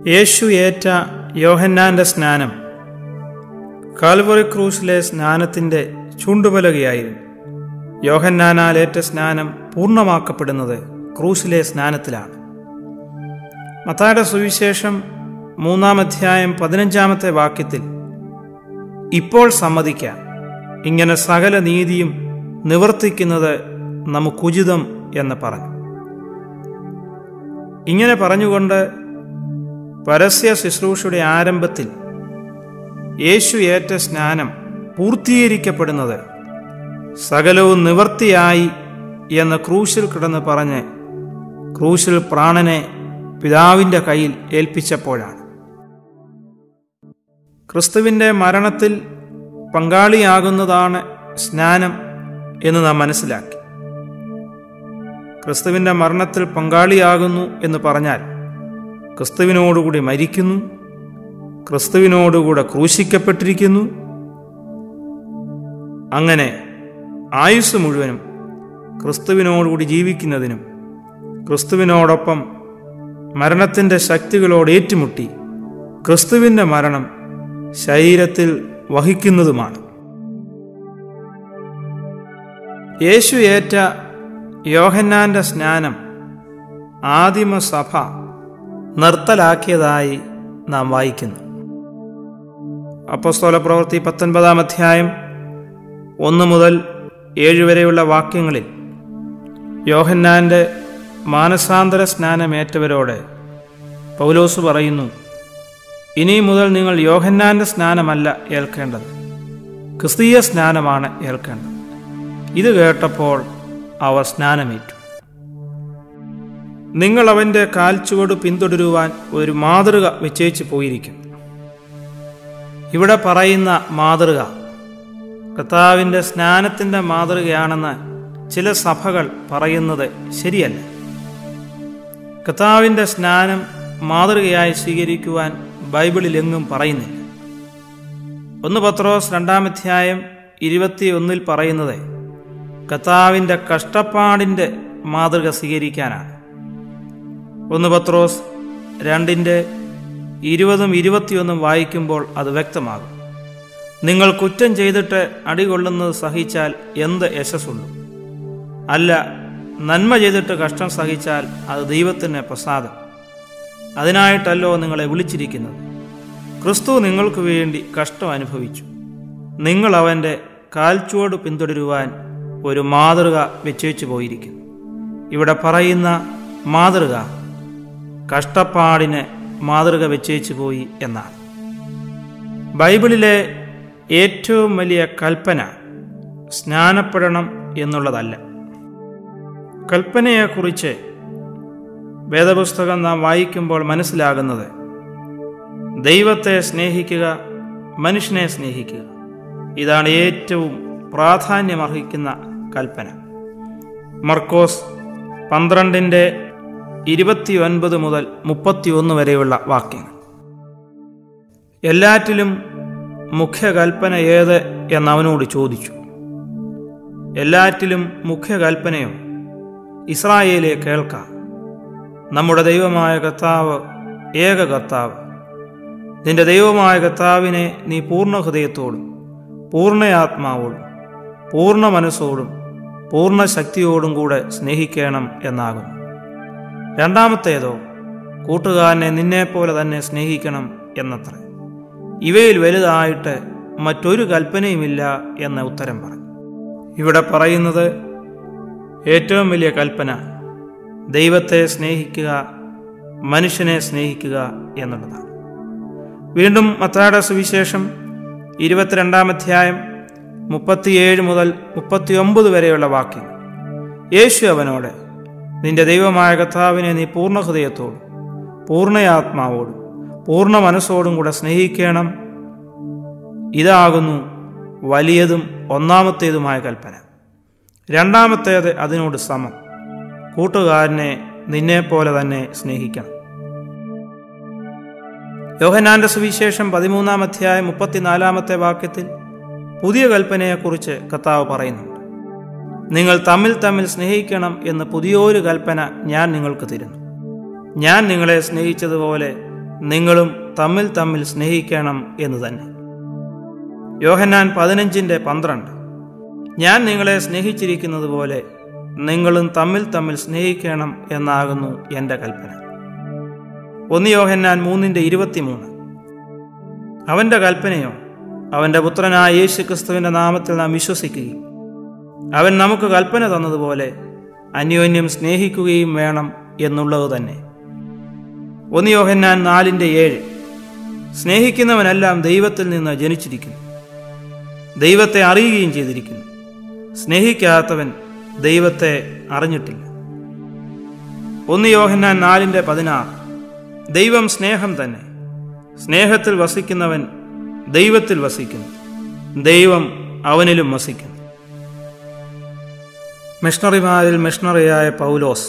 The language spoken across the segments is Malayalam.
യേശു ഏറ്റ യോഹന്നാന്റെ സ്നാനം കാൽവറി ക്രൂസിലെ സ്നാനത്തിൻ്റെ ചൂണ്ടുപലകയായിരുന്നു യോഹന്നാനാൽ ഏറ്റ സ്നാനം പൂർണ്ണമാക്കപ്പെടുന്നത് ക്രൂസിലെ സ്നാനത്തിലാണ് മത്തായുടെ സുവിശേഷം മൂന്നാം അധ്യായം പതിനഞ്ചാമത്തെ വാക്യത്തിൽ ഇപ്പോൾ സമ്മതിക്കാം ഇങ്ങനെ സകല നീതിയും നിവർത്തിക്കുന്നത് നമുക്കുചിതം എന്ന് പറഞ്ഞു ഇങ്ങനെ പറഞ്ഞുകൊണ്ട് പരസ്യ ശുശ്രൂഷയുടെ ആരംഭത്തിൽ യേശു ഏറ്റ സ്നാനം പൂർത്തീകരിക്കപ്പെടുന്നത് സകലവും നിവർത്തിയായി എന്ന് ക്രൂശിൽ കിടന്ന് പറഞ്ഞ് ക്രൂശിൽ പ്രാണനെ പിതാവിൻ്റെ കയ്യിൽ ഏൽപ്പിച്ചപ്പോഴാണ് ക്രിസ്തുവിൻ്റെ മരണത്തിൽ പങ്കാളിയാകുന്നതാണ് സ്നാനം എന്ന് നാം മനസ്സിലാക്കി ക്രിസ്തുവിൻ്റെ മരണത്തിൽ പങ്കാളിയാകുന്നു എന്ന് പറഞ്ഞാൽ ക്രിസ്തുവിനോടുകൂടി മരിക്കുന്നു ക്രിസ്തുവിനോടുകൂടെ ക്രൂശിക്കപ്പെട്ടിരിക്കുന്നു അങ്ങനെ ആയുസ് മുഴുവനും ക്രിസ്തുവിനോടുകൂടി ജീവിക്കുന്നതിനും ക്രിസ്തുവിനോടൊപ്പം മരണത്തിൻ്റെ ശക്തികളോട് ഏറ്റുമുട്ടി ക്രിസ്തുവിൻ്റെ മരണം ശരീരത്തിൽ വഹിക്കുന്നതുമാണ് യേശു ഏറ്റ യോഹന്നാന്റെ സ്നാനം ആദിമസഭ നിർത്തലാക്കിയതായി നാം വായിക്കുന്നു അപ്പസ്തോല പ്രവൃത്തി പത്തൊൻപതാം അധ്യായം ഒന്ന് മുതൽ ഏഴ് വരെയുള്ള വാക്യങ്ങളിൽ യോഹന്നാന്റെ മാനസാന്തര സ്നാനമേറ്റവരോട് പൗലോസ് പറയുന്നു ഇനി മുതൽ നിങ്ങൾ യോഹന്നാന്റെ സ്നാനമല്ല ഏൽക്കേണ്ടത് ക്രിസ്തീയ സ്നാനമാണ് ഏൽക്കേണ്ടത് ഇത് കേട്ടപ്പോൾ അവർ സ്നാനമേറ്റു നിങ്ങൾ അവൻ്റെ കാൽച്ചുവട് പിന്തുടരുവാൻ ഒരു മാതൃക വിജയിച്ചു പോയിരിക്കുന്നു ഇവിടെ പറയുന്ന മാതൃക കർത്താവിൻ്റെ സ്നാനത്തിൻ്റെ മാതൃകയാണെന്ന് ചില സഭകൾ പറയുന്നത് ശരിയല്ല കർത്താവിൻ്റെ സ്നാനം മാതൃകയായി സ്വീകരിക്കുവാൻ ബൈബിളിലെങ്ങും പറയുന്നില്ല ഒന്ന് പത്രോസ് രണ്ടാമധ്യായം ഇരുപത്തി ഒന്നിൽ പറയുന്നത് കർത്താവിൻ്റെ കഷ്ടപ്പാടിൻ്റെ മാതൃക സ്വീകരിക്കാനാണ് ഒന്ന് പത്രോസ് രണ്ടിൻ്റെ ഇരുപതും ഇരുപത്തിയൊന്നും വായിക്കുമ്പോൾ അത് വ്യക്തമാകും നിങ്ങൾ കുറ്റം ചെയ്തിട്ട് അടികൊള്ളുന്നത് സഹിച്ചാൽ എന്ത് യശസ്സുള്ളൂ അല്ല നന്മ ചെയ്തിട്ട് കഷ്ടം സഹിച്ചാൽ അത് ദൈവത്തിന് പ്രസാദം അതിനായിട്ടല്ലോ നിങ്ങളെ വിളിച്ചിരിക്കുന്നത് ക്രിസ്തു നിങ്ങൾക്ക് വേണ്ടി കഷ്ടം അനുഭവിച്ചു നിങ്ങൾ അവൻ്റെ കാൽച്ചുവട് പിന്തുടരുവാൻ ഒരു മാതൃക വെച്ചേച്ചു പോയിരിക്കുന്നു ഇവിടെ പറയുന്ന മാതൃക കഷ്ടപ്പാടിന് മാതൃക വെച്ചേച്ചു പോയി എന്നാണ് ബൈബിളിലെ ഏറ്റവും വലിയ കൽപ്പന സ്നാനപ്പെടണം എന്നുള്ളതല്ല കൽപ്പനയെക്കുറിച്ച് വേദപുസ്തകം നാം വായിക്കുമ്പോൾ മനസ്സിലാകുന്നത് ദൈവത്തെ സ്നേഹിക്കുക മനുഷ്യനെ സ്നേഹിക്കുക ഇതാണ് ഏറ്റവും പ്രാധാന്യമർഹിക്കുന്ന കൽപ്പന മർക്കോസ് പന്ത്രണ്ടിൻ്റെ ഇരുപത്തി ഒൻപത് മുതൽ മുപ്പത്തിയൊന്ന് വരെയുള്ള വാക്യങ്ങൾ എല്ലാറ്റിലും മുഖ്യ കൽപ്പന ഏത് എന്നവനോട് ചോദിച്ചു എല്ലാറ്റിലും മുഖ്യ കൽപ്പനയോ ഇസ്രായേലെ കേൾക്കാം നമ്മുടെ ദൈവമായ കർത്താവ് ഏക കർത്താവ് നിന്റെ ദൈവമായ കർത്താവിനെ നീ പൂർണ്ണ ഹൃദയത്തോടും പൂർണ്ണയാത്മാവോടും പൂർണ്ണ മനസ്സോടും പൂർണ്ണ ശക്തിയോടും കൂടെ സ്നേഹിക്കണം എന്നാകും രണ്ടാമത്തേതോ കൂട്ടുകാരനെ നിന്നെപ്പോലെ തന്നെ സ്നേഹിക്കണം എന്നത്ര ഇവയിൽ വലുതായിട്ട് മറ്റൊരു കൽപ്പനയുമില്ല എന്ന ഉത്തരം പറഞ്ഞു ഇവിടെ പറയുന്നത് ഏറ്റവും വലിയ കൽപ്പന ദൈവത്തെ സ്നേഹിക്കുക മനുഷ്യനെ സ്നേഹിക്കുക എന്നുള്ളതാണ് വീണ്ടും മത്തായുടെ സുവിശേഷം ഇരുപത്തിരണ്ടാം അധ്യായം മുപ്പത്തിയേഴ് മുതൽ മുപ്പത്തിയൊമ്പത് വരെയുള്ള വാക്യം യേശു അവനോട് നിന്റെ ദൈവമായ കർത്താവിനെ നീ പൂർണ്ണ ഹൃദയത്തോടും പൂർണ്ണയാത്മാവോടും പൂർണ്ണ മനസ്സോടും കൂടെ സ്നേഹിക്കണം ഇതാകുന്നു വലിയതും ഒന്നാമത്തേതുമായ കൽപ്പന രണ്ടാമത്തേത് അതിനോട് സമം കൂട്ടുകാരനെ നിന്നെപ്പോലെ തന്നെ സ്നേഹിക്കണം യോഹനാന്റെ സുവിശേഷം പതിമൂന്നാം അധ്യായം മുപ്പത്തിനാലാമത്തെ വാക്യത്തിൽ പുതിയ കൽപ്പനയെക്കുറിച്ച് കർത്താവ് പറയുന്നുണ്ട് നിങ്ങൾ തമ്മിൽ തമ്മിൽ സ്നേഹിക്കണം എന്ന് പുതിയൊരു കൽപ്പന ഞാൻ നിങ്ങൾക്ക് തരുന്നു ഞാൻ നിങ്ങളെ സ്നേഹിച്ചതുപോലെ നിങ്ങളും തമ്മിൽ തമ്മിൽ സ്നേഹിക്കണം എന്ന് തന്നെ യോഹന്നാൻ പതിനഞ്ചിൻ്റെ പന്ത്രണ്ട് ഞാൻ നിങ്ങളെ സ്നേഹിച്ചിരിക്കുന്നത് പോലെ നിങ്ങളും തമ്മിൽ തമ്മിൽ സ്നേഹിക്കണം എന്നാകുന്നു എൻ്റെ കൽപ്പന ഒന്ന് യോഹന്നാൻ മൂന്നിൻ്റെ ഇരുപത്തിമൂന്ന് അവൻ്റെ കൽപ്പനയോ അവൻ്റെ പുത്രനായ യേശു ക്രിസ്തുവിൻ്റെ നാമത്തിൽ നാം വിശ്വസിക്കുകയും അവൻ നമുക്ക് കൽപ്പന തന്നതുപോലെ അന്യോന്യം സ്നേഹിക്കുകയും വേണം എന്നുള്ളത് തന്നെ ഒന്ന് യോഹന്നാൻ നാലിൻ്റെ ഏഴ് സ്നേഹിക്കുന്നവനെല്ലാം ദൈവത്തിൽ നിന്ന് ജനിച്ചിരിക്കുന്നു ദൈവത്തെ അറിയുകയും ചെയ്തിരിക്കുന്നു സ്നേഹിക്കാത്തവൻ ദൈവത്തെ അറിഞ്ഞിട്ടില്ല ഒന്ന് യോഹന്നാൻ നാലിൻ്റെ പതിനാറ് ദൈവം സ്നേഹം തന്നെ സ്നേഹത്തിൽ വസിക്കുന്നവൻ ദൈവത്തിൽ വസിക്കുന്നു ദൈവം അവനിലും വസിക്കുന്നു മിഷണറിമാരിൽ മിഷണറിയായ പൗലോസ്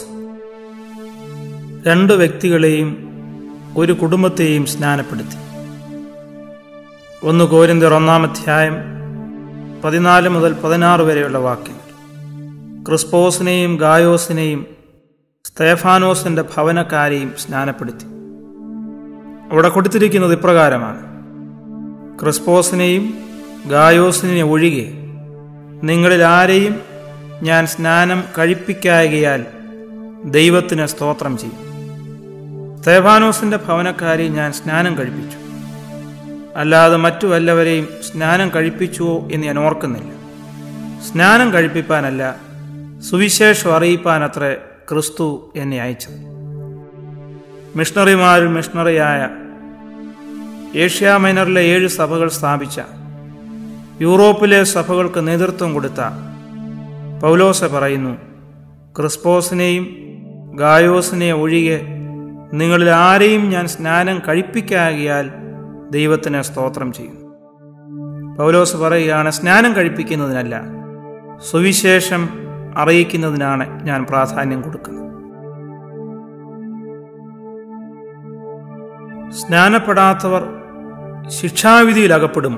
രണ്ട് വ്യക്തികളെയും ഒരു കുടുംബത്തെയും സ്നാനപ്പെടുത്തി ഒന്ന് കോരിന്തർ ഒന്നാം അധ്യായം പതിനാല് മുതൽ പതിനാറ് വരെയുള്ള വാക്യങ്ങൾ ക്രിസ്പോസിനെയും ഗായോസിനെയും സ്തേഫാനോസിന്റെ ഭവനക്കാരെയും സ്നാനപ്പെടുത്തി അവിടെ കൊടുത്തിരിക്കുന്നത് ഇപ്രകാരമാണ് ക്രിസ്പോസിനെയും ഗായോസിനെ ഒഴികെ നിങ്ങളിൽ ആരെയും ഞാൻ സ്നാനം കഴിപ്പിക്കായകയാൽ ദൈവത്തിന് സ്തോത്രം ചെയ്യും സ്തേഫാനോസിന്റെ ഭവനക്കാരെ ഞാൻ സ്നാനം കഴിപ്പിച്ചു അല്ലാതെ മറ്റു വല്ലവരെയും സ്നാനം കഴിപ്പിച്ചുവോ എന്ന് ഞാൻ ഓർക്കുന്നില്ല സ്നാനം കഴിപ്പിപ്പാനല്ല സുവിശേഷം അറിയിപ്പാനത്രേ ക്രിസ്തു എന്നെ അയച്ചത് മിഷണറിമാരിൽ മിഷണറിയായ ഏഷ്യ മൈനറിലെ ഏഴ് സഭകൾ സ്ഥാപിച്ച യൂറോപ്പിലെ സഭകൾക്ക് നേതൃത്വം കൊടുത്ത പൗലോസ പറയുന്നു ക്രിസ്പോസിനെയും ഗായോസിനെയും ഒഴികെ നിങ്ങളിൽ ആരെയും ഞാൻ സ്നാനം കഴിപ്പിക്കാകിയാൽ ദൈവത്തിന് സ്തോത്രം ചെയ്യും പൗലോസ് പറയുകയാണ് സ്നാനം കഴിപ്പിക്കുന്നതിനല്ല സുവിശേഷം അറിയിക്കുന്നതിനാണ് ഞാൻ പ്രാധാന്യം കൊടുക്കുന്നത് സ്നാനപ്പെടാത്തവർ ശിക്ഷാവിധിയിൽ അകപ്പെടുമോ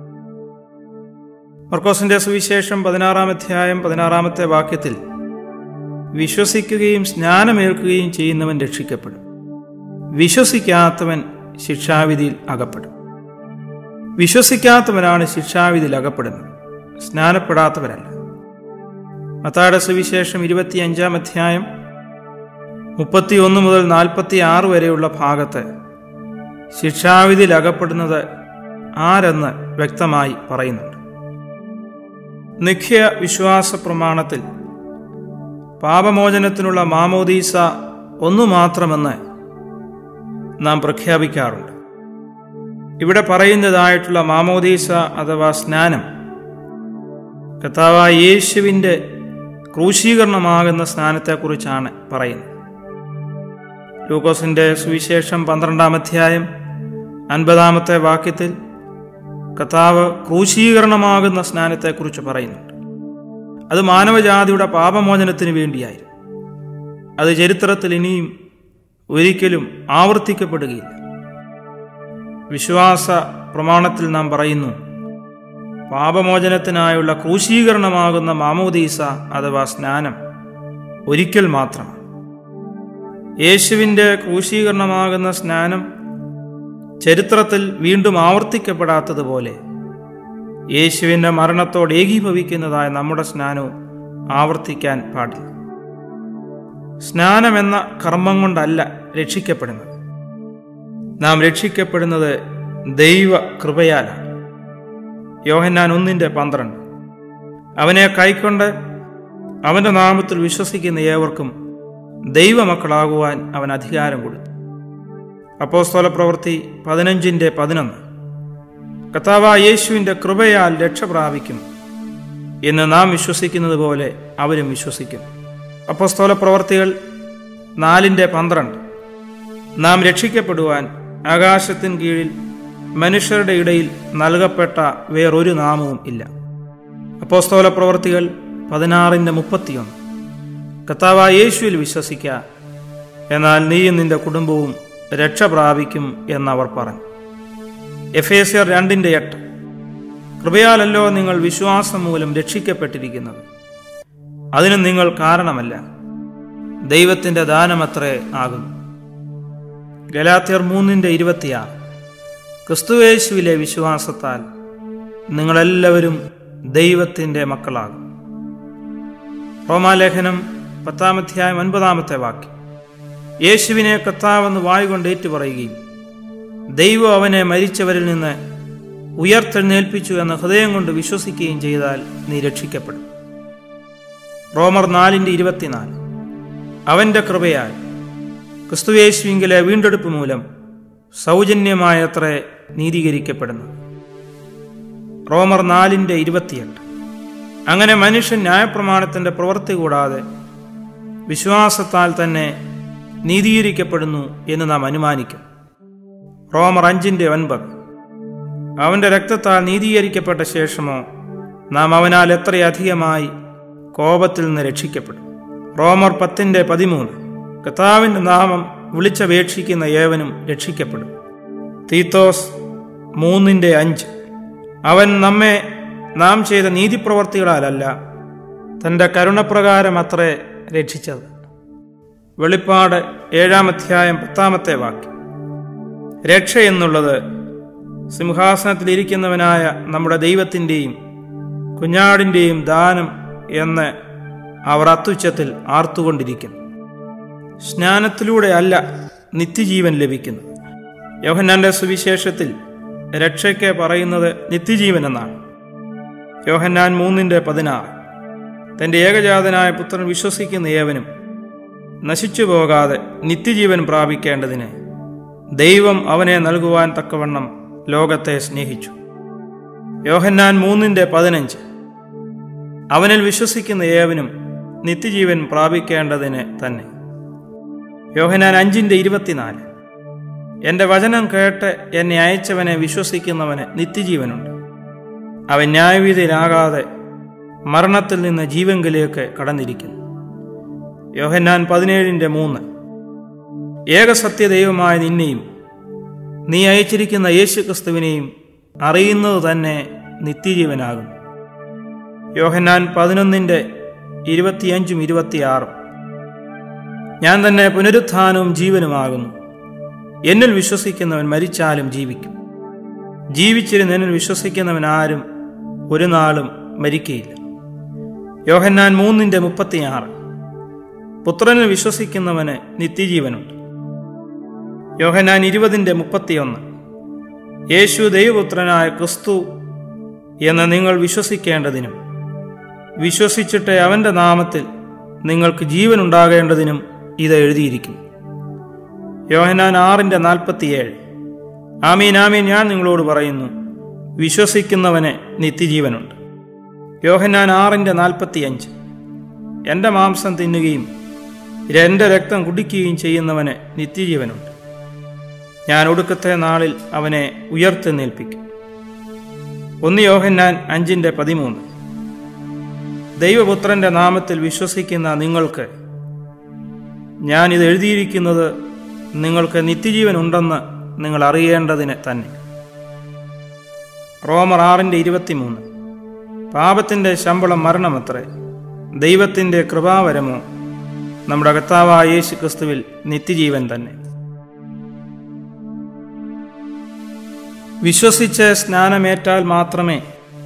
മർക്കോസിന്റെ സുവിശേഷം പതിനാറാം അധ്യായം പതിനാറാമത്തെ വാക്യത്തിൽ വിശ്വസിക്കുകയും സ്നാനമേൽക്കുകയും ചെയ്യുന്നവൻ രക്ഷിക്കപ്പെടും വിശ്വസിക്കാത്തവൻ ശിക്ഷാവിധിയിൽ അകപ്പെടും വിശ്വസിക്കാത്തവനാണ് ശിക്ഷാവിധിയിൽ അകപ്പെടുന്നത് സ്നാനപ്പെടാത്തവരല്ല മത്തായുടെ സുവിശേഷം ഇരുപത്തിയഞ്ചാം അധ്യായം മുപ്പത്തിയൊന്ന് മുതൽ നാൽപ്പത്തി ആറ് വരെയുള്ള ഭാഗത്ത് ശിക്ഷാവിധിയിൽ അകപ്പെടുന്നത് ആരെന്ന് വ്യക്തമായി പറയുന്നുണ്ട് നിഖ്യ വിശ്വാസ പ്രമാണത്തിൽ പാപമോചനത്തിനുള്ള മാമോദീസ ഒന്നു മാത്രമെന്ന് നാം പ്രഖ്യാപിക്കാറുണ്ട് ഇവിടെ പറയുന്നതായിട്ടുള്ള മാമോദീസ അഥവാ സ്നാനം കർത്താവായ യേശുവിൻ്റെ ക്രൂശീകരണമാകുന്ന സ്നാനത്തെക്കുറിച്ചാണ് പറയുന്നത് ലൂക്കോസിന്റെ സുവിശേഷം പന്ത്രണ്ടാം അധ്യായം അൻപതാമത്തെ വാക്യത്തിൽ കർത്താവ് ക്രൂശീകരണമാകുന്ന സ്നാനത്തെക്കുറിച്ച് പറയുന്നുണ്ട് അത് മാനവജാതിയുടെ പാപമോചനത്തിന് വേണ്ടിയായിരുന്നു അത് ചരിത്രത്തിൽ ഇനിയും ഒരിക്കലും ആവർത്തിക്കപ്പെടുകയില്ല വിശ്വാസ പ്രമാണത്തിൽ നാം പറയുന്നു പാപമോചനത്തിനായുള്ള ക്രൂശീകരണമാകുന്ന മാമോദീസ അഥവാ സ്നാനം ഒരിക്കൽ മാത്രമാണ് യേശുവിൻ്റെ ക്രൂശീകരണമാകുന്ന സ്നാനം ചരിത്രത്തിൽ വീണ്ടും ആവർത്തിക്കപ്പെടാത്തതുപോലെ യേശുവിൻ്റെ മരണത്തോട് ഏകീഭവിക്കുന്നതായ നമ്മുടെ സ്നാനവും ആവർത്തിക്കാൻ പാടില്ല സ്നാനം എന്ന കർമ്മം കൊണ്ടല്ല രക്ഷിക്കപ്പെടുന്നത് നാം രക്ഷിക്കപ്പെടുന്നത് ദൈവ കൃപയാലാണ് യോഹന്നാൻ ഒന്നിൻ്റെ പന്ത്രണ്ട് അവനെ കൈക്കൊണ്ട് അവൻ്റെ നാമത്തിൽ വിശ്വസിക്കുന്ന ഏവർക്കും ദൈവമക്കളാകുവാൻ അവൻ അധികാരം കൊടുത്തു അപ്പോസ്തോല പ്രവൃത്തി പതിനഞ്ചിൻ്റെ പതിനൊന്ന് കർത്താവ യേശുവിൻ്റെ കൃപയാൽ രക്ഷ പ്രാപിക്കും എന്ന് നാം വിശ്വസിക്കുന്നത് പോലെ അവരും വിശ്വസിക്കും അപ്പോസ്തോല പ്രവർത്തികൾ നാലിൻ്റെ പന്ത്രണ്ട് നാം രക്ഷിക്കപ്പെടുവാൻ ആകാശത്തിന് കീഴിൽ മനുഷ്യരുടെ ഇടയിൽ നൽകപ്പെട്ട വേറൊരു നാമവും ഇല്ല അപ്പോസ്തോല പ്രവർത്തികൾ പതിനാറിൻ്റെ മുപ്പത്തിയൊന്ന് കർത്താവ യേശുവിൽ വിശ്വസിക്ക എന്നാൽ നീയും നിന്റെ കുടുംബവും രക്ഷ പ്രാപിക്കും എന്നവർ പറഞ്ഞു എഫ് എസ് ആർ രണ്ടിൻ്റെ എട്ട് കൃപയാലല്ലോ നിങ്ങൾ വിശ്വാസം മൂലം രക്ഷിക്കപ്പെട്ടിരിക്കുന്നത് അതിന് നിങ്ങൾ കാരണമല്ല ദൈവത്തിൻ്റെ ദാനമത്രേ ആകുന്നു ഗലാത്യർ മൂന്നിൻ്റെ ഇരുപത്തിയാറ് ക്രിസ്തുവേശുവിലെ വിശ്വാസത്താൽ നിങ്ങളെല്ലാവരും ദൈവത്തിൻ്റെ മക്കളാകും റോമാലേഖനം പത്താമധ്യായം ഒൻപതാമത്തെ വാക്യം യേശുവിനെ കർത്താവെന്ന് വായുകൊണ്ട് ഏറ്റുപറയുകയും ദൈവം അവനെ മരിച്ചവരിൽ നിന്ന് ഉയർത്തെഴുന്നേൽപ്പിച്ചു എന്ന് ഹൃദയം കൊണ്ട് വിശ്വസിക്കുകയും ചെയ്താൽ നീ രക്ഷിക്കപ്പെടും റോമർ നാലിൻ്റെ ഇരുപത്തിനാല് അവൻ്റെ കൃപയാൽ ക്രിസ്തുവേശുവിങ്കിലെ വീണ്ടെടുപ്പ് മൂലം സൗജന്യമായത്രേ നീതീകരിക്കപ്പെടുന്നു റോമർ നാലിൻ്റെ ഇരുപത്തിയെട്ട് അങ്ങനെ മനുഷ്യൻ ന്യായപ്രമാണത്തിൻ്റെ പ്രവൃത്തി കൂടാതെ വിശ്വാസത്താൽ തന്നെ നീതീകരിക്കപ്പെടുന്നു എന്ന് നാം അനുമാനിക്കും റോമർ അഞ്ചിൻ്റെ ഒൻപത് അവൻ്റെ രക്തത്താൽ നീതീകരിക്കപ്പെട്ട ശേഷമോ നാം അവനാൽ എത്രയധികമായി കോപത്തിൽ നിന്ന് രക്ഷിക്കപ്പെടും റോമർ പത്തിൻ്റെ പതിമൂന്ന് കർത്താവിൻ്റെ നാമം വിളിച്ചപേക്ഷിക്കുന്ന ഏവനും രക്ഷിക്കപ്പെടും തീത്തോസ് മൂന്നിൻ്റെ അഞ്ച് അവൻ നമ്മെ നാം ചെയ്ത നീതിപ്രവർത്തികളാലല്ല തൻ്റെ കരുണപ്രകാരം അത്രേ രക്ഷിച്ചത് വെളിപ്പാട് ഏഴാം അധ്യായം പത്താമത്തെ വാക്യം രക്ഷ എന്നുള്ളത് സിംഹാസനത്തിലിരിക്കുന്നവനായ നമ്മുടെ ദൈവത്തിൻ്റെയും കുഞ്ഞാടിൻ്റെയും ദാനം എന്ന് അവർ അത്യുച്ചത്തിൽ ആർത്തുകൊണ്ടിരിക്കുന്നു സ്നാനത്തിലൂടെ അല്ല നിത്യജീവൻ ലഭിക്കുന്നത് യോഹന്നാന്റെ സുവിശേഷത്തിൽ രക്ഷയ്ക്ക് പറയുന്നത് നിത്യജീവൻ എന്നാണ് യോഹന്നാൻ മൂന്നിൻ്റെ പതിനാറ് തൻ്റെ ഏകജാതനായ പുത്രൻ വിശ്വസിക്കുന്ന ഏവനും നശിച്ചു പോകാതെ നിത്യജീവൻ പ്രാപിക്കേണ്ടതിന് ദൈവം അവനെ നൽകുവാൻ തക്കവണ്ണം ലോകത്തെ സ്നേഹിച്ചു യോഹന്നാൻ മൂന്നിൻ്റെ പതിനഞ്ച് അവനിൽ വിശ്വസിക്കുന്ന ഏവനും നിത്യജീവൻ പ്രാപിക്കേണ്ടതിന് തന്നെ യോഹനാൻ അഞ്ചിൻ്റെ ഇരുപത്തിനാല് എൻ്റെ വചനം കേട്ട് എന്നെ അയച്ചവനെ വിശ്വസിക്കുന്നവന് നിത്യജീവനുണ്ട് അവൻ ന്യായവിധിയിലാകാതെ മരണത്തിൽ നിന്ന് ജീവങ്കിലേക്ക് കടന്നിരിക്കുന്നു യോഹന്നാൻ പതിനേഴിൻ്റെ മൂന്ന് ഏകസത്യദൈവമായ നിന്നെയും നീ അയച്ചിരിക്കുന്ന യേശുക്രിസ്തുവിനെയും അറിയുന്നത് തന്നെ നിത്യജീവനാകും യോഹന്നാൻ പതിനൊന്നിൻ്റെ ഇരുപത്തിയഞ്ചും ഇരുപത്തിയാറും ഞാൻ തന്നെ പുനരുത്ഥാനവും ജീവനുമാകുന്നു എന്നിൽ വിശ്വസിക്കുന്നവൻ മരിച്ചാലും ജീവിക്കും ജീവിച്ചിരുന്ന് എന്നിൽ വിശ്വസിക്കുന്നവൻ ആരും ഒരു നാളും മരിക്കയില്ല യോഹന്നാൻ മൂന്നിൻ്റെ മുപ്പത്തിയാറ് പുത്രനിൽ വിശ്വസിക്കുന്നവന് നിത്യജീവനുണ്ട് യോഹന്നാൻ ഇരുപതിൻ്റെ മുപ്പത്തിയൊന്ന് യേശു ദൈവപുത്രനായ ക്രിസ്തു എന്ന് നിങ്ങൾ വിശ്വസിക്കേണ്ടതിനും വിശ്വസിച്ചിട്ട് അവൻ്റെ നാമത്തിൽ നിങ്ങൾക്ക് ജീവൻ ഉണ്ടാകേണ്ടതിനും ഇത് എഴുതിയിരിക്കുന്നു യോഹനാൻ ആറിൻ്റെ നാൽപ്പത്തിയേഴ് ആമീൻ ആമീൻ ഞാൻ നിങ്ങളോട് പറയുന്നു വിശ്വസിക്കുന്നവന് നിത്യജീവനുണ്ട് യോഹനാൻ ആറിൻ്റെ നാൽപ്പത്തിയഞ്ച് എൻ്റെ മാംസം തിന്നുകയും എൻ്റെ രക്തം കുടിക്കുകയും ചെയ്യുന്നവന് നിത്യജീവനുണ്ട് ഞാൻ ഒടുക്കത്തെ നാളിൽ അവനെ ഉയർത്തെന്നേൽപ്പിക്കും ഒന്ന് യോഹന്നാൻ അഞ്ചിൻ്റെ പതിമൂന്ന് ദൈവപുത്രന്റെ നാമത്തിൽ വിശ്വസിക്കുന്ന നിങ്ങൾക്ക് ഞാൻ ഇത് എഴുതിയിരിക്കുന്നത് നിങ്ങൾക്ക് നിത്യജീവൻ ഉണ്ടെന്ന് നിങ്ങൾ അറിയേണ്ടതിന് തന്നെ റോമർ ആറിൻ്റെ ഇരുപത്തിമൂന്ന് പാപത്തിൻ്റെ ശമ്പളം മരണമത്രേ ദൈവത്തിൻ്റെ കൃപാവരമോ നമ്മുടെ കർത്താവായ യേശു ക്രിസ്തുവിൽ നിത്യജീവൻ തന്നെ വിശ്വസിച്ച് സ്നാനമേറ്റാൽ മാത്രമേ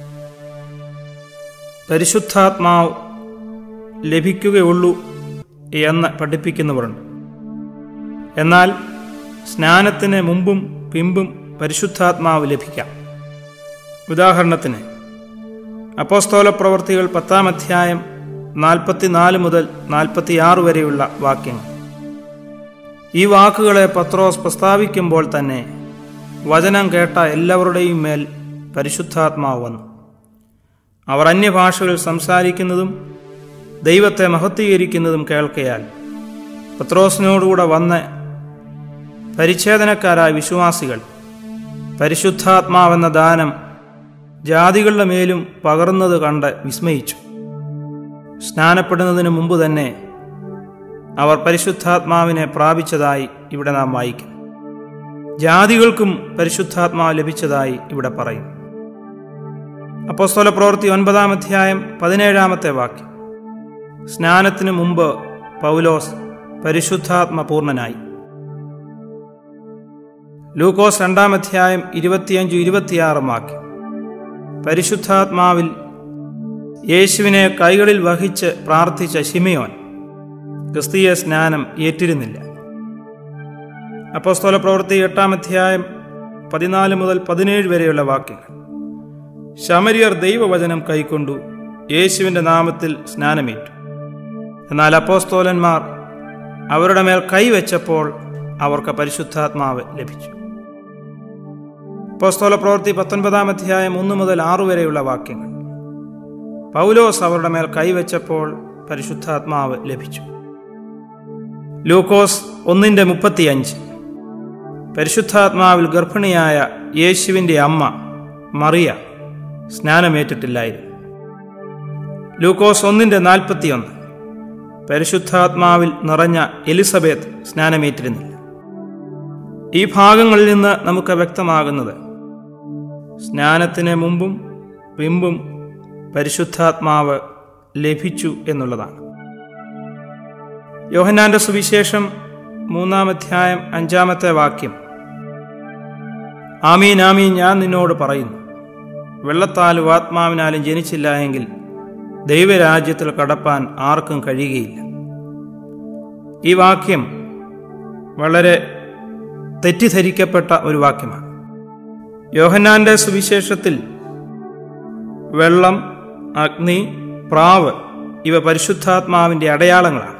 പരിശുദ്ധാത്മാവ് ലഭിക്കുകയുള്ളൂ എന്ന് പഠിപ്പിക്കുന്നവരുണ്ട് എന്നാൽ സ്നാനത്തിന് മുമ്പും പിമ്പും പരിശുദ്ധാത്മാവ് ലഭിക്കാം ഉദാഹരണത്തിന് അപ്പോസ്തോല പ്രവർത്തികൾ പത്താം അധ്യായം നാൽപ്പത്തിനാല് മുതൽ നാൽപ്പത്തിയാറ് വരെയുള്ള വാക്യങ്ങൾ ഈ വാക്കുകളെ പത്രോസ് പ്രസ്താവിക്കുമ്പോൾ തന്നെ വചനം കേട്ട എല്ലാവരുടെയും മേൽ പരിശുദ്ധാത്മാവ് വന്നു അവർ അന്യഭാഷകളിൽ സംസാരിക്കുന്നതും ദൈവത്തെ മഹത്വീകരിക്കുന്നതും കേൾക്കയാൽ പത്രോസിനോടുകൂടെ വന്ന് പരിച്ഛേദനക്കാരായ വിശ്വാസികൾ പരിശുദ്ധാത്മാവെന്ന ദാനം ജാതികളുടെ മേലും പകർന്നത് കണ്ട് വിസ്മയിച്ചു സ്നാനപ്പെടുന്നതിന് മുമ്പ് തന്നെ അവർ പരിശുദ്ധാത്മാവിനെ പ്രാപിച്ചതായി ഇവിടെ നാം വായിക്കും ജാതികൾക്കും പരിശുദ്ധാത്മാവ് ലഭിച്ചതായി ഇവിടെ പറയും അപ്പോസ്തല പ്രവൃത്തി ഒൻപതാം അധ്യായം പതിനേഴാമത്തെ വാക്യം സ്നാനത്തിനു മുമ്പ് പൗലോസ് പരിശുദ്ധാത്മ പൂർണ്ണനായി ലൂക്കോസ് രണ്ടാം അധ്യായം ഇരുപത്തിയഞ്ചു ഇരുപത്തിയാറും വാക്യം പരിശുദ്ധാത്മാവിൽ യേശുവിനെ കൈകളിൽ വഹിച്ച് പ്രാർത്ഥിച്ച ശിമയോൻ ക്രിസ്തീയ സ്നാനം ഏറ്റിരുന്നില്ല അപ്പോസ്തോല പ്രവൃത്തി എട്ടാം അധ്യായം പതിനാല് മുതൽ പതിനേഴ് വരെയുള്ള വാക്യങ്ങൾ ശമരിയർ ദൈവവചനം കൈക്കൊണ്ടു യേശുവിൻ്റെ നാമത്തിൽ സ്നാനമേറ്റു എന്നാൽ അപ്പോസ്തോലന്മാർ അവരുടെ മേൽ കൈവച്ചപ്പോൾ അവർക്ക് പരിശുദ്ധാത്മാവ് ലഭിച്ചു അപ്പോസ്തോല പ്രവൃത്തി പത്തൊൻപതാം അധ്യായം ഒന്ന് മുതൽ ആറു വരെയുള്ള വാക്യങ്ങൾ പൗലോസ് അവരുടെ മേൽ കൈവച്ചപ്പോൾ പരിശുദ്ധാത്മാവ് ലഭിച്ചു ലൂക്കോസ് ഒന്നിൻ്റെ മുപ്പത്തിയഞ്ച് പരിശുദ്ധാത്മാവിൽ ഗർഭിണിയായ യേശുവിൻ്റെ അമ്മ മറിയ സ്നാനമേറ്റിട്ടില്ലായിരുന്നു ലൂക്കോസ് ഒന്നിൻ്റെ നാൽപ്പത്തിയൊന്ന് പരിശുദ്ധാത്മാവിൽ നിറഞ്ഞ എലിസബത്ത് സ്നാനമേറ്റിരുന്നില്ല ഈ ഭാഗങ്ങളിൽ നിന്ന് നമുക്ക് വ്യക്തമാകുന്നത് സ്നാനത്തിന് മുമ്പും പിമ്പും പരിശുദ്ധാത്മാവ് ലഭിച്ചു എന്നുള്ളതാണ് യോഹന്നാന്റെ സുവിശേഷം മൂന്നാം അധ്യായം അഞ്ചാമത്തെ വാക്യം ആമീൻ ആമീൻ ഞാൻ നിന്നോട് പറയുന്നു വെള്ളത്താലും ആത്മാവിനാലും ജനിച്ചില്ല എങ്കിൽ ദൈവരാജ്യത്തിൽ കടപ്പാൻ ആർക്കും കഴിയുകയില്ല ഈ വാക്യം വളരെ തെറ്റിദ്ധരിക്കപ്പെട്ട ഒരു വാക്യമാണ് യോഹന്നാന്റെ സുവിശേഷത്തിൽ വെള്ളം അഗ്നി പ്രാവ് ഇവ പരിശുദ്ധാത്മാവിൻ്റെ അടയാളങ്ങളാണ്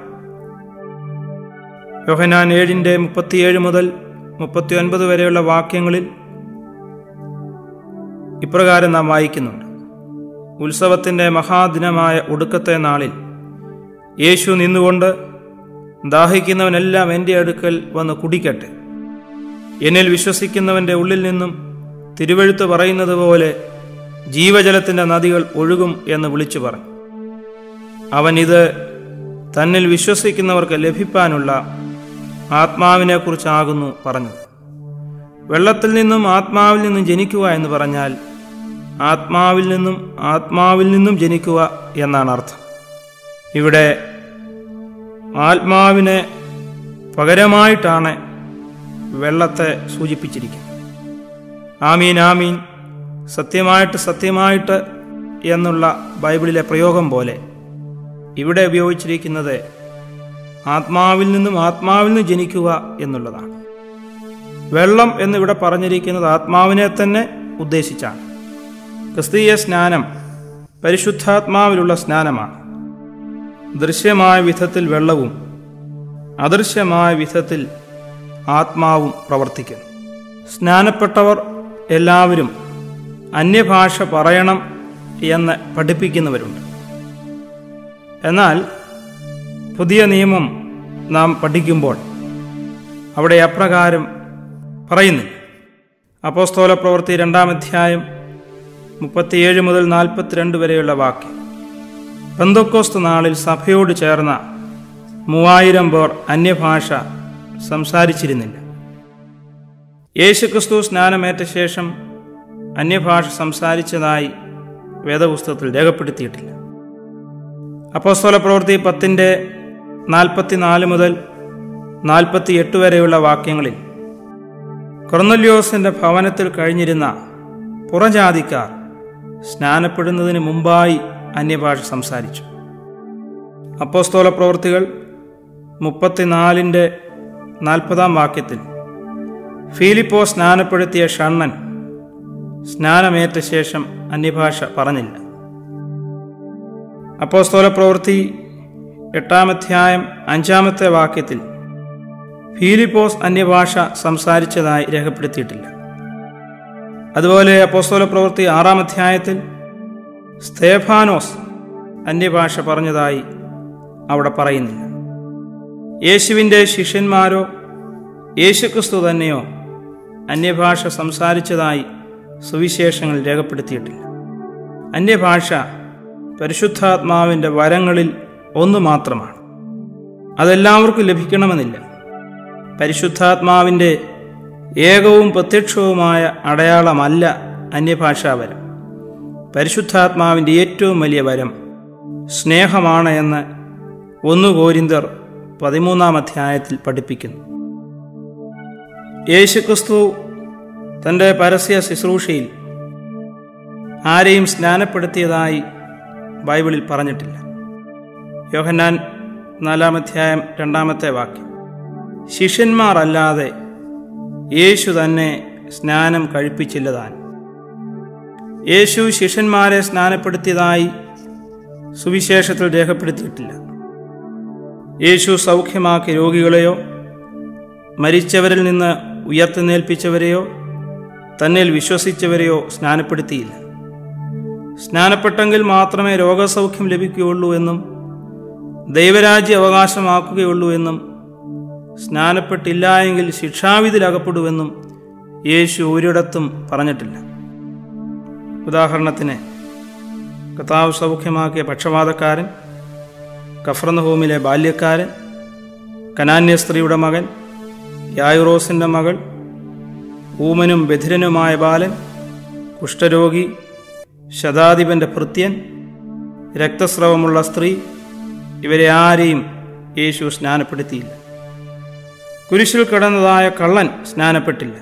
യോഹനാൻ ഏഴിൻ്റെ മുപ്പത്തിയേഴ് മുതൽ മുപ്പത്തിയൊൻപത് വരെയുള്ള വാക്യങ്ങളിൽ ഇപ്രകാരം നാം വായിക്കുന്നുണ്ട് ഉത്സവത്തിൻ്റെ മഹാദിനമായ ഒടുക്കത്തെ നാളിൽ യേശു നിന്നുകൊണ്ട് ദാഹിക്കുന്നവനെല്ലാം എൻ്റെ അടുക്കൽ വന്ന് കുടിക്കട്ടെ എന്നിൽ വിശ്വസിക്കുന്നവൻ്റെ ഉള്ളിൽ നിന്നും തിരുവഴുത്ത് പറയുന്നത് പോലെ ജീവജലത്തിൻ്റെ നദികൾ ഒഴുകും എന്ന് വിളിച്ചു പറഞ്ഞു അവൻ ഇത് തന്നിൽ വിശ്വസിക്കുന്നവർക്ക് ലഭിപ്പാനുള്ള ആത്മാവിനെക്കുറിച്ചാകുന്നു പറഞ്ഞത് വെള്ളത്തിൽ നിന്നും ആത്മാവിൽ നിന്നും ജനിക്കുക എന്ന് പറഞ്ഞാൽ ആത്മാവിൽ നിന്നും ആത്മാവിൽ നിന്നും ജനിക്കുക എന്നാണ് അർത്ഥം ഇവിടെ ആത്മാവിനെ പകരമായിട്ടാണ് വെള്ളത്തെ സൂചിപ്പിച്ചിരിക്കുന്നത് ആമീൻ ആമീൻ സത്യമായിട്ട് സത്യമായിട്ട് എന്നുള്ള ബൈബിളിലെ പ്രയോഗം പോലെ ഇവിടെ ഉപയോഗിച്ചിരിക്കുന്നത് ആത്മാവിൽ നിന്നും ആത്മാവിൽ നിന്ന് ജനിക്കുക എന്നുള്ളതാണ് വെള്ളം എന്നിവിടെ പറഞ്ഞിരിക്കുന്നത് ആത്മാവിനെ തന്നെ ഉദ്ദേശിച്ചാണ് ക്രിസ്തീയ സ്നാനം പരിശുദ്ധാത്മാവിലുള്ള സ്നാനമാണ് ദൃശ്യമായ വിധത്തിൽ വെള്ളവും അദൃശ്യമായ വിധത്തിൽ ആത്മാവും പ്രവർത്തിക്കുന്നു സ്നാനപ്പെട്ടവർ എല്ലാവരും അന്യഭാഷ പറയണം എന്ന് പഠിപ്പിക്കുന്നവരുണ്ട് എന്നാൽ പുതിയ നിയമം നാം പഠിക്കുമ്പോൾ അവിടെ അപ്രകാരം പറയുന്നില്ല അപ്പോസ്തോല പ്രവൃത്തി രണ്ടാം അധ്യായം മുപ്പത്തിയേഴ് മുതൽ നാൽപ്പത്തിരണ്ട് വരെയുള്ള വാക്യം പെന്തോക്കോസ്ത് നാളിൽ സഭയോട് ചേർന്ന മൂവായിരം പേർ അന്യഭാഷ സംസാരിച്ചിരുന്നില്ല യേശുക്രിസ്തു സ്നാനമേറ്റ ശേഷം അന്യഭാഷ സംസാരിച്ചതായി വേദപുസ്തകത്തിൽ രേഖപ്പെടുത്തിയിട്ടില്ല അപ്പോസ്തോല പ്രവൃത്തി പത്തിൻ്റെ നാൽപ്പത്തിനാല് മുതൽ നാൽപ്പത്തിയെട്ട് വരെയുള്ള വാക്യങ്ങളിൽ കൊർന്നല്യോസിൻ്റെ ഭവനത്തിൽ കഴിഞ്ഞിരുന്ന പുറജാതിക്കാർ സ്നാനപ്പെടുന്നതിന് മുമ്പായി അന്യഭാഷ സംസാരിച്ചു അപ്പോസ്തോല പ്രവൃത്തികൾ മുപ്പത്തിനാലിൻ്റെ നാൽപ്പതാം വാക്യത്തിൽ ഫീലിപ്പോ സ്നാനപ്പെടുത്തിയ ഷണ്ണൻ സ്നാനമേറ്റ ശേഷം അന്യഭാഷ പറഞ്ഞില്ല അപ്പോസ്തോല പ്രവൃത്തി എട്ടാമധ്യായം അഞ്ചാമത്തെ വാക്യത്തിൽ ഫീലിപ്പോസ് അന്യഭാഷ സംസാരിച്ചതായി രേഖപ്പെടുത്തിയിട്ടില്ല അതുപോലെ അപ്പോസ്തോല പ്രവൃത്തി ആറാം അധ്യായത്തിൽ സ്തേഫാനോസ് അന്യഭാഷ പറഞ്ഞതായി അവിടെ പറയുന്നില്ല യേശുവിൻ്റെ ശിഷ്യന്മാരോ യേശുക്രിസ്തു തന്നെയോ അന്യഭാഷ സംസാരിച്ചതായി സുവിശേഷങ്ങൾ രേഖപ്പെടുത്തിയിട്ടില്ല അന്യഭാഷ പരിശുദ്ധാത്മാവിൻ്റെ വരങ്ങളിൽ ഒന്ന് മാത്രമാണ് അതെല്ലാവർക്കും ലഭിക്കണമെന്നില്ല പരിശുദ്ധാത്മാവിൻ്റെ ഏകവും പ്രത്യക്ഷവുമായ അടയാളമല്ല അന്യഭാഷാവരം പരിശുദ്ധാത്മാവിൻ്റെ ഏറ്റവും വലിയ വരം സ്നേഹമാണ് എന്ന് ഒന്ന് കോരിന്തർ പതിമൂന്നാം അധ്യായത്തിൽ പഠിപ്പിക്കുന്നു യേശുക്രിസ്തു തൻ്റെ പരസ്യ ശുശ്രൂഷയിൽ ആരെയും സ്നാനപ്പെടുത്തിയതായി ബൈബിളിൽ പറഞ്ഞിട്ടില്ല യോഹന്നാൻ നാലാമധ്യായം രണ്ടാമത്തെ വാക്യം ശിഷ്യന്മാർ അല്ലാതെ യേശു തന്നെ സ്നാനം കഴിപ്പിച്ചില്ലതാൻ യേശു ശിഷ്യന്മാരെ സ്നാനപ്പെടുത്തിയതായി സുവിശേഷത്തിൽ രേഖപ്പെടുത്തിയിട്ടില്ല യേശു സൗഖ്യമാക്കിയ രോഗികളെയോ മരിച്ചവരിൽ നിന്ന് ഉയർത്തുന്നേൽപ്പിച്ചവരെയോ തന്നിൽ വിശ്വസിച്ചവരെയോ സ്നാനപ്പെടുത്തിയില്ല സ്നാനപ്പെട്ടെങ്കിൽ മാത്രമേ രോഗസൗഖ്യം ലഭിക്കുകയുള്ളൂ എന്നും ദൈവരാജ്യ അവകാശമാക്കുകയുള്ളൂ എന്നും സ്നാനപ്പെട്ടില്ല എങ്കിൽ ശിക്ഷാവിധിയിലകപ്പെടുമെന്നും യേശു ഒരിടത്തും പറഞ്ഞിട്ടില്ല ഉദാഹരണത്തിന് കർത്താവ് സൗഖ്യമാക്കിയ പക്ഷപാതക്കാരൻ കഫർന്നഹോമിലെ ബാല്യക്കാരൻ കനാന്യ സ്ത്രീയുടെ മകൻ യായുറോസിൻ്റെ മകൾ ഊമനും ബധിരനുമായ ബാലൻ കുഷ്ഠരോഗി ശതാധിപന്റെ ഭൃത്യൻ രക്തസ്രവമുള്ള സ്ത്രീ ഇവരെ ആരെയും യേശു സ്നാനപ്പെടുത്തിയില്ല കുരിശിൽ കിടന്നതായ കള്ളൻ സ്നാനപ്പെട്ടില്ല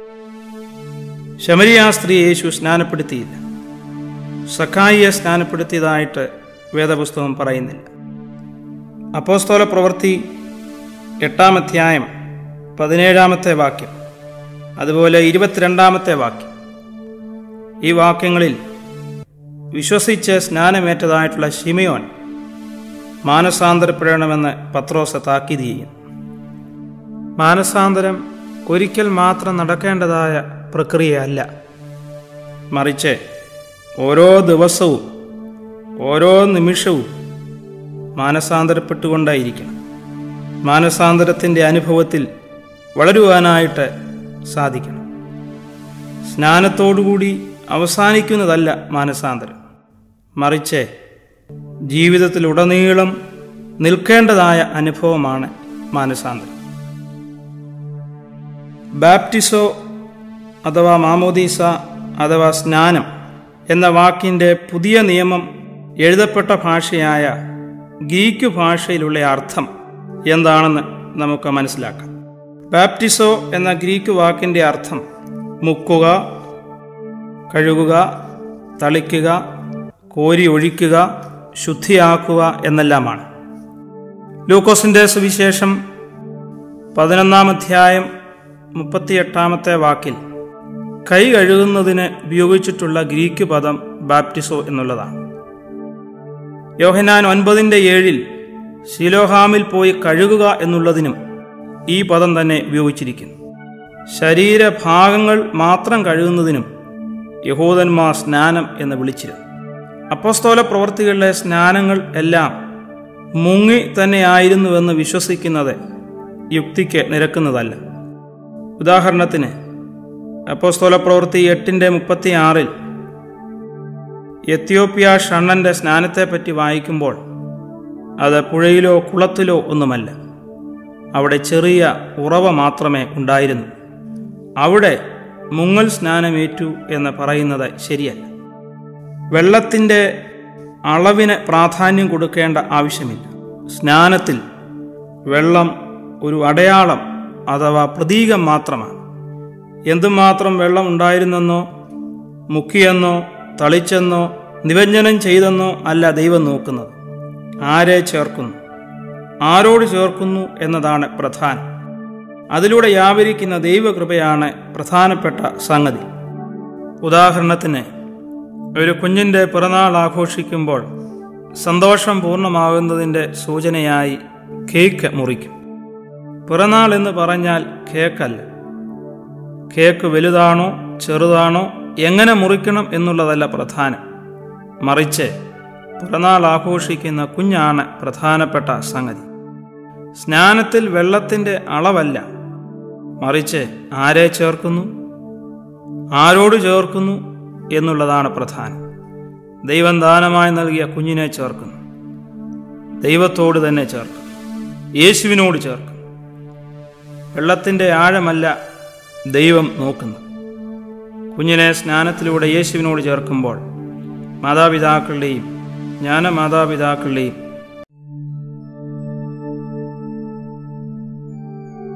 ശമരിയാ സ്ത്രീ യേശു സ്നാനപ്പെടുത്തിയില്ല സഖായിയെ സ്നാനപ്പെടുത്തിയതായിട്ട് വേദപുസ്തകം പറയുന്നില്ല അപ്പോസ്തോല പ്രവൃത്തി എട്ടാം അധ്യായം പതിനേഴാമത്തെ വാക്യം അതുപോലെ ഇരുപത്തിരണ്ടാമത്തെ വാക്യം ഈ വാക്യങ്ങളിൽ വിശ്വസിച്ച് സ്നാനമേറ്റതായിട്ടുള്ള ഷിമയോൻ മാനസാന്തരപ്പെടണമെന്ന് പത്രോസ് താക്കീത് ചെയ്യുന്നു മാനസാന്തരം ഒരിക്കൽ മാത്രം നടക്കേണ്ടതായ പ്രക്രിയയല്ല മറിച്ച് ഓരോ ദിവസവും ഓരോ നിമിഷവും മാനസാന്തരപ്പെട്ടുകൊണ്ടായിരിക്കണം മാനസാന്തരത്തിൻ്റെ അനുഭവത്തിൽ വളരുവാനായിട്ട് സാധിക്കണം സ്നാനത്തോടുകൂടി അവസാനിക്കുന്നതല്ല മാനസാന്തരം മറിച്ച് ജീവിതത്തിലുടനീളം നിൽക്കേണ്ടതായ അനുഭവമാണ് മാനസാന്തരം ബാപ്റ്റിസോ അഥവാ മാമോദീസ അഥവാ സ്നാനം എന്ന വാക്കിൻ്റെ പുതിയ നിയമം എഴുതപ്പെട്ട ഭാഷയായ ഗ്രീക്ക് ഭാഷയിലുള്ള അർത്ഥം എന്താണെന്ന് നമുക്ക് മനസ്സിലാക്കാം ബാപ്റ്റിസോ എന്ന ഗ്രീക്ക് വാക്കിൻ്റെ അർത്ഥം മുക്കുക കഴുകുക തളിക്കുക കോരി ഒഴിക്കുക ശുദ്ധിയാക്കുക എന്നെല്ലാമാണ് ലൂക്കോസിൻ്റെ സുവിശേഷം പതിനൊന്നാം അധ്യായം മുപ്പത്തിയെട്ടാമത്തെ വാക്കിൽ കൈ കഴുകുന്നതിന് ഉപയോഗിച്ചിട്ടുള്ള ഗ്രീക്ക് പദം ബാപ്റ്റിസോ എന്നുള്ളതാണ് യോഹനാൻ ഒൻപതിൻ്റെ ഏഴിൽ ശിലോഹാമിൽ പോയി കഴുകുക എന്നുള്ളതിനും ഈ പദം തന്നെ ഉപയോഗിച്ചിരിക്കുന്നു ശരീരഭാഗങ്ങൾ മാത്രം കഴുകുന്നതിനും യഹൂദന്മാർ സ്നാനം എന്ന് വിളിച്ചിരുന്നു അപ്പസ്തോല പ്രവർത്തികളിലെ സ്നാനങ്ങൾ എല്ലാം മുങ്ങി തന്നെയായിരുന്നുവെന്ന് വിശ്വസിക്കുന്നത് യുക്തിക്ക് നിരക്കുന്നതല്ല ഉദാഹരണത്തിന് അപ്പോസ്തോല പ്രവൃത്തി എട്ടിൻ്റെ മുപ്പത്തി ആറിൽ എത്യോപ്യ ഷണ്ണന്റെ സ്നാനത്തെപ്പറ്റി വായിക്കുമ്പോൾ അത് പുഴയിലോ കുളത്തിലോ ഒന്നുമല്ല അവിടെ ചെറിയ ഉറവ മാത്രമേ ഉണ്ടായിരുന്നു അവിടെ മുങ്ങൽ സ്നാനമേറ്റു എന്ന് പറയുന്നത് ശരിയല്ല വെള്ളത്തിൻ്റെ അളവിന് പ്രാധാന്യം കൊടുക്കേണ്ട ആവശ്യമില്ല സ്നാനത്തിൽ വെള്ളം ഒരു അടയാളം അഥവാ പ്രതീകം മാത്രമാണ് എന്തുമാത്രം വെള്ളം ഉണ്ടായിരുന്നെന്നോ മുക്കിയെന്നോ തളിച്ചെന്നോ നിവഞ്ജനം ചെയ്തെന്നോ അല്ല ദൈവം നോക്കുന്നത് ആരെ ചേർക്കുന്നു ആരോട് ചേർക്കുന്നു എന്നതാണ് പ്രധാനം അതിലൂടെ വ്യാപരിക്കുന്ന ദൈവകൃപയാണ് പ്രധാനപ്പെട്ട സംഗതി ഉദാഹരണത്തിന് ഒരു കുഞ്ഞിൻ്റെ പിറന്നാൾ ആഘോഷിക്കുമ്പോൾ സന്തോഷം പൂർണ്ണമാകുന്നതിൻ്റെ സൂചനയായി കേക്ക് മുറിക്കും പിറന്നാൾ എന്ന് പറഞ്ഞാൽ കേക്കല്ല കേക്ക് വലുതാണോ ചെറുതാണോ എങ്ങനെ മുറിക്കണം എന്നുള്ളതല്ല പ്രധാനം മറിച്ച് പിറന്നാൾ ആഘോഷിക്കുന്ന കുഞ്ഞാണ് പ്രധാനപ്പെട്ട സംഗതി സ്നാനത്തിൽ വെള്ളത്തിൻ്റെ അളവല്ല മറിച്ച് ആരെ ചേർക്കുന്നു ആരോട് ചേർക്കുന്നു എന്നുള്ളതാണ് പ്രധാനം ദൈവം ദാനമായി നൽകിയ കുഞ്ഞിനെ ചേർക്കുന്നു ദൈവത്തോട് തന്നെ ചേർക്കുന്നു യേശുവിനോട് ചേർക്കുന്നു വെള്ളത്തിൻ്റെ ആഴമല്ല ദൈവം നോക്കുന്നത് കുഞ്ഞിനെ സ്നാനത്തിലൂടെ യേശുവിനോട് ചേർക്കുമ്പോൾ മാതാപിതാക്കളുടെയും ജ്ഞാന മാതാപിതാക്കളുടെയും